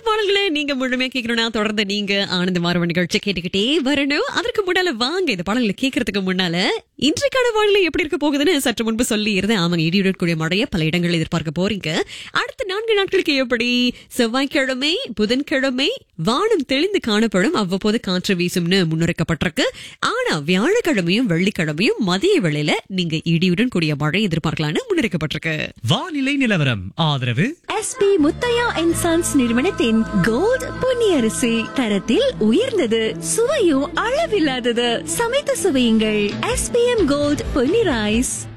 பாடல்களை நீங்க முழுமையா கேட்கணும்னா தொடர்ந்து நீங்க ஆனந்த மாறவ நிகழ்ச்சி கேட்டுக்கிட்டே வரணும் அதற்கு முன்னால வாங்க இந்த பாடல்களை கேட்கறதுக்கு முன்னால இன்றைக்கான வானிலை எப்படி இருக்க போகுதுன்னு சற்று முன்பு சொல்லி இருந்தேன் ஆமாங்க இடியுடன் கூடிய மழையை பல இடங்களில் எதிர்பார்க்க போறீங்க அடுத்த நான்கு நாட்களுக்கு எப்படி செவ்வாய்க்கிழமை புதன்கிழமை வானம் தெளிந்து காணப்படும் அவ்வப்போது காற்று வீசும்னு முன்னுரைக்கப்பட்டிருக்கு ஆனா வியாழக்கிழமையும் வெள்ளிக்கிழமையும் மதிய வேளையில நீங்க இடியுடன் கூடிய மழை எதிர்பார்க்கலாம்னு முன்னுரைக்கப்பட்டிருக்கு வானிலை நிலவரம் ஆதரவு எஸ்பி முத்தையா அண்ட் சன்ஸ் நிறுவனத்தின் கோல்ட் பொன்னியரிசி தரத்தில் உயர்ந்தது சுவையும் அளவில்லாதது சமைத்து சுவையுங்கள் எஸ்பிஎம் கோல்ட் பொன்னி ரைஸ்